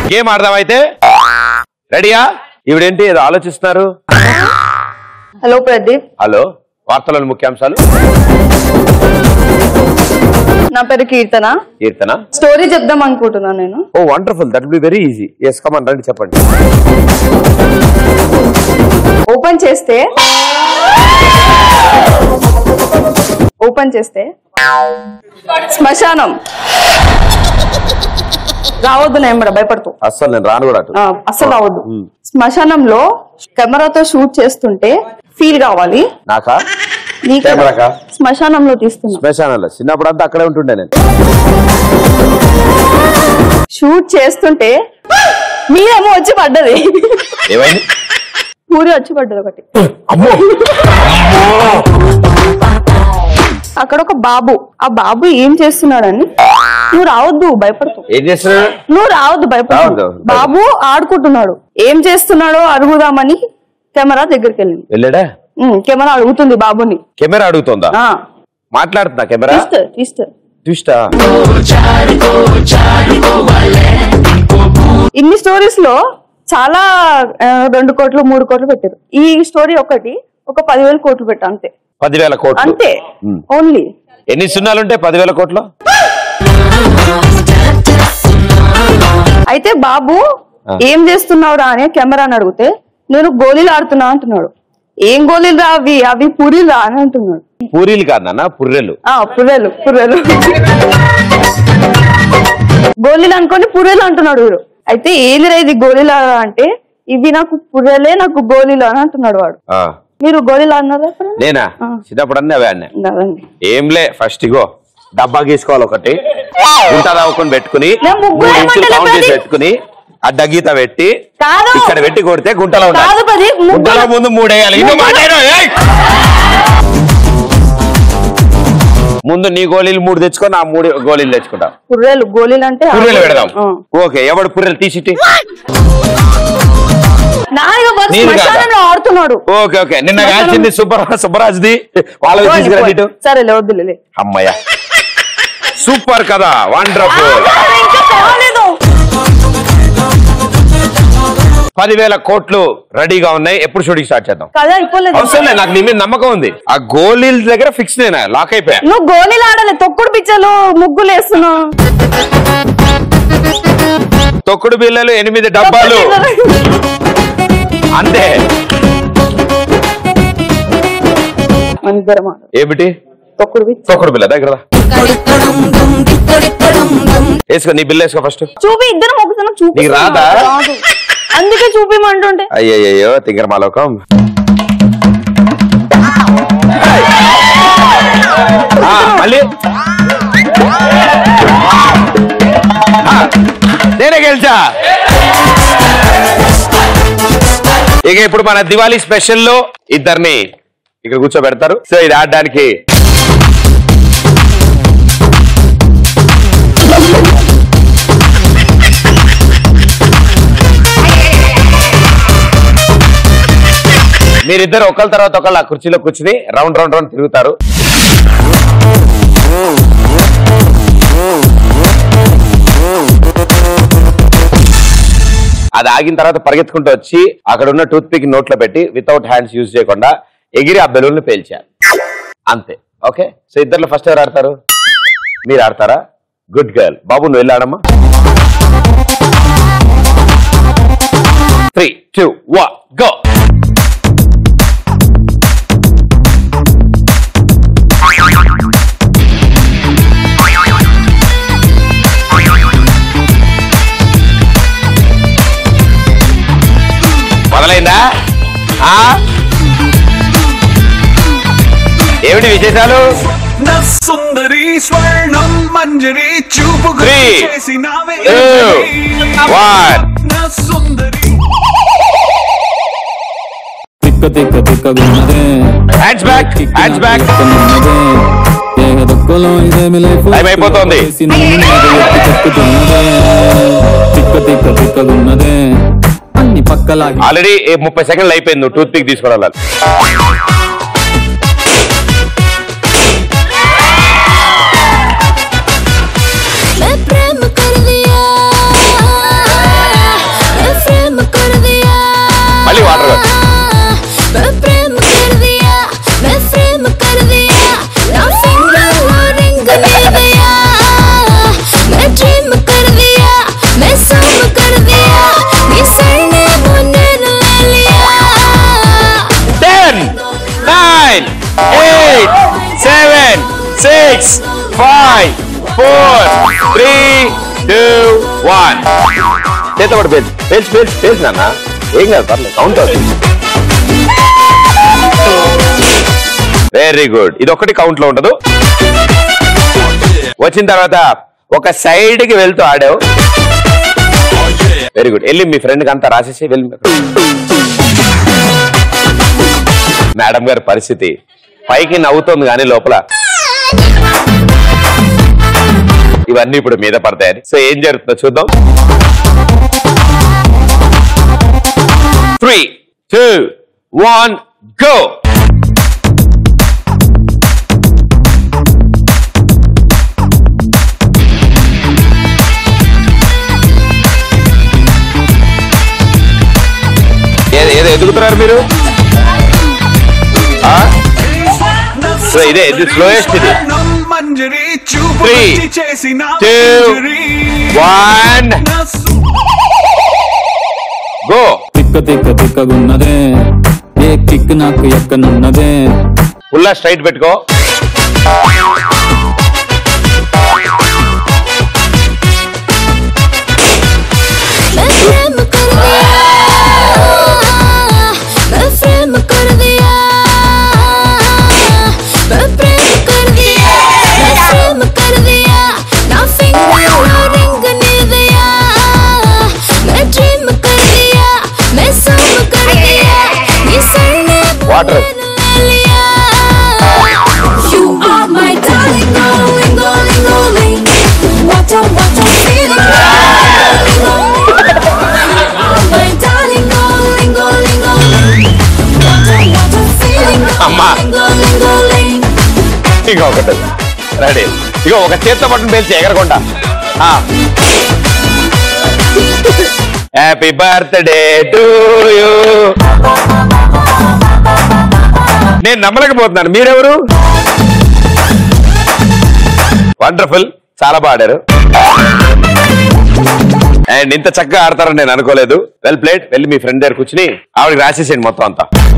Game ఆడదాం అయితే రెడీయా ఇవిడేంటి ఏదో ఆలోచిస్తున్నారు హలో ప్రదీప్ హలో వార్తలోని ముఖ్యాంశాలు నా పేరు కీర్తన కీర్తన స్టోరీ చెప్దాం అనుకుంటున్నాను నేను oh wonderful that be very easy yes come on రండి చెప్పండి ఓపెన్ చేస్తే ఓపెన్ చేస్తే శ్మశానం రావద్దు నేను భయపడుతూ అస్సలు నేను రాను కూడా అటు ఆ, అస్సలు రావద్దు శ్మశానంలో కెమెరాతో షూట్ చేస్తుంటే ఫీల్ కావాలి నాకా నీకు కెమెరాకా? శ్మశానంలో తీస్తున్నా శ్మశానంలో చిన్నప్పుడు అంతా అక్కడే ఉంటుండే నేను షూట్ చేస్తుంటే మీరేమో వచ్చి పడ్డది ఏమైంది పూరి వచ్చి పడ్డది ఒకటి అమ్మో అక్కడ ఒక బాబు ఆ బాబు ఏం చేస్తున్నాడని నువ్వు రావద్దు భయపడుతూ ఏం చేస్తున్నాడు నువ్వు రావద్దు భయపడు రావద్దు. బాబు ఆడుకుంటున్నాడు ఏం చేస్తున్నాడో అడుగుదామని కెమెరా దగ్గరికి వెళ్ళింది వెళ్ళాడా ఉమ్, కెమెరా అడుగుతుంది బాబుని కెమెరా అడుగుతుందా ఆ మాట్లాడుతుందా కెమెరా ట్విస్ట్ ట్విస్ట్ చూస్తా ఇన్ని స్టోరీస్ లో చాలా ఆ, రెండు కోట్లు మూడు కోట్లు పెట్టారు ఈ స్టోరీ ఒకటి ఒక పదివేల కోట్లు పెట్టా అంతే పదివేల కోట్లు అంతే ఉమ్. ఓన్లీ ఎన్ని సున్నాలు ఉంటాయి పదివేల కోట్లు అయితే బాబు ఆ. ఏం చేస్తున్నావురా అని కెమెరాని అడిగితే నేను గోళీలు ఆడుతున్నా అంటున్నాడు ఏం గోళీలు రా అవి అవి పూరీలు రా అని అంటున్నాడు పూరీలు కాదన్న పుర్రెలు ఆ పుర్రెలు పుర్రెలు గోళీలు అనుకొని పుర్రెలు అంటున్నాడు వీడు అయితే ఏందిరా ఇది గోళీలు అంటే ఇవి నాకు పుర్రెలే నాకు గోళీలు అని అంటున్నాడు వాడు ఆ. మీరు గోళీలు అన్నారా ఎప్పుడైనా? నేనా ఆ. చిన్నప్పుడు అన్నీ అవే అన్నా కాదండి ఏంలే ఫస్ట్ ఇగో డబ్బా గీసుకోవాలి ఒకటి గుంట దావుకొని పెట్టుకుని నేను ముగ్గురు మూడు ఇంచులు ఏమంటలే కౌంట్ చేసి ప్రదీప్. పెట్టుకుని అడ్డ గీత పెట్టి కాదు. ఇక్కడ పెట్టి కొడితే గుంటలో కాదు ఉండాలి ప్రదీప్, ముగ్గురు- గుంటలో ముందు మూడేయాలి ఇంకో ముగ్గురు- మాట్లాడు ఏయ్! ముందు నీ గోళీలు మూడు తెచ్చుకో నా మూడు గోళీలు తెచ్చుకుంటా పుర్రెలు గోళీలు అంటే ఆ పుర్రెలు గోళీలు. పెడదాం ఆ. ఓకే ఎవడు పుర్రెలు తీసిట్టి నాయన వాడు నీది కాదా? శ్మశానంలో ఆడుతున్నాడు ఓకే ఓకే నిన్న శ్మశానం- కాల్చింది సుబ్బరా సుబ్బరాజ్ది వాళ్ళకి పోనీ, తీసుకురండి ఇటు పోనీ. సరేలే వద్దులే అమ్మయ్య సూపర్ కదా వండర్ఫుల్ ఇంకా కాలేదు పదివేల కోట్లు రెడీగా ఉన్నాయి ఎప్పుడు షూటింగ్ స్టార్ట్ చేద్దాం కదా అయిపోలేదు అవసరం లేదు నాకు నీ మీద నమ్మకం ఉంది ఆ గోళీల దగ్గర ఫిక్స్ నేనా లాక్ అయిపోయా నువ్వు గోళీలు ఆడాలి తొక్కుడు పిచ్చలు ముగ్గులు వేస్తున్నావు తొక్కుడు బిల్లలు ఎనిమిది డబ్బాలు అంతే మన ఇద్దరం ఆడాలి. ఏమిటి తొక్కుడు పిచ్చ తొక్కుడు బిల్ల దగ్గర రా. వేసుకో నీ బిల్ల వేసుకో ఫస్ట్ చూపి ఇద్దరం ఒకసారి చూపి నీకు రాదా? అందుకే చూపిమంటుంటే అయ్యయ్యో తింగర మాలోకం ఆ, మళ్ళీ ఆ, నేనే గెలిచా ఇక ఇప్పుడు మన దివాళీ స్పెషల్ లో ఇద్దరిని ఇక్కడ కూర్చోబెడతారు సో ఇది ఆడడానికి మీరిద్దరు ఒకళ్ళ తర్వాత ఒకళ్ళు ఆ కుర్చీలో కూర్చుని రౌండ్ రౌండ్ రౌండ్ తిరుగుతారు అది ఆగిన తర్వాత పరిగెత్తుకుంటూ వచ్చి అక్కడ ఉన్న టూత్ పిక్ నోట్లో పెట్టి వితౌట్ హ్యాండ్స్ యూజ్ చేయకుండా ఎగిరి ఆ బెలూన్ పేల్చారు అంతే ఓకే సో ఇద్దరు ఫస్ట్ ఎవరు ఆడతారు మీరు ఆడతారా గుడ్ గర్ల్ బాబు నువ్వు వెళ్ళాడమ్మా త్రీ టూ వన్ గో మొదలైందా ఆ? ఏమిటి విశేషాలు నా సుందరి స్వర్ణం మంజరి చూపు Three, చేసినావే two, one. నా సుందరి తిక్క తిక్క తిక్కగున్నదే హ్యాండ్స్ బ్యాక్ హ్యాండ్స్ బ్యాక్ ఉన్నదే దేహదొక్కలో ఇదేమి లైఫ్ Time అయిపోతోంది. చేసి నన్ను మీద ఎత్తి చెక్కుతున్నదే తిక్క తిక్క తిక్కగున్నదే అన్ని పక్కలాగి ఆల్రెడీ ముప్పై సెకండ్లు అయిపోయింది నువ్వు టూత్ పిక్ తీసుకోవాలి मैं प्रेम कर लिया five four three two one చేత కూడా పేల్చి పేల్చి పేల్చి పేల్చి నాన్న ఏం కాదు పర్లేదు కౌంట్ అవుతుంది వెరీ గుడ్ ఇది ఒకటి కౌంట్ లో ఉండదు వచ్చిన తర్వాత ఒక సైడ్ కి వెళ్తూ ఆడావు వెరీ గుడ్ వెళ్ళి మీ ఫ్రెండ్ కి అంతా రాసేసి వెళ్ళి మేడం గారి పరిస్థితి పైకి నవ్వుతోంది కానీ లోపల ఇవన్నీ ఇప్పుడు మీద పడతాయని సో ఏం జరుగుతుందో చూద్దాం త్రీ టూ వన్ గో ఏదో ఏదో ఎదుగుతున్నారు మీరు ఆ? సో ఇదే ఇది స్లోయెస్ట్ ఇది స్వర్ణం మంజరి చూపు Three, మంచి చేసిన two, మంజరి. వన్ నా సు- గో తిక్క తిక్క తిక్కగున్నదే ఏ కిక్ నాకు ఎక్కనున్నదే ఫుల్ స్ట్రైట్ పెట్టుకో मैं प्रेम कर दिया मैं प्रेम कर दिया मैं प्रेम कर दिया मैं प्रेम कर दिया ना फिंगर ना रिंग ने दिया मैं ड्रीम कर दिया मैं सब कर दिया ये सरने Water. लिया You are my darling, darling, darling, darling. What a, what a feeling, darling, darling. My darling, darling, darling, darling. What a, what a feeling, అమ్మా. darling, darling, darling. ఇక ఒకటి రెడీ ఇక ఒక చేత్తో పట్టును పేల్చి ఎగరకుండా హ్యాపీ బర్త్డే టు యూ నేను నమ్మలేకపోతున్నాను మీరెవరు వండర్ఫుల్ చాలా బాగా ఆడారు అండ్ ఇంత చక్కగా ఆడతారని నేను అనుకోలేదు వెల్ ప్లేట్ వెళ్ళి మీ ఫ్రెండ్ దగ్గర కూర్చుని ఆవిడకి రాసేసేయండి మొత్తం అంతా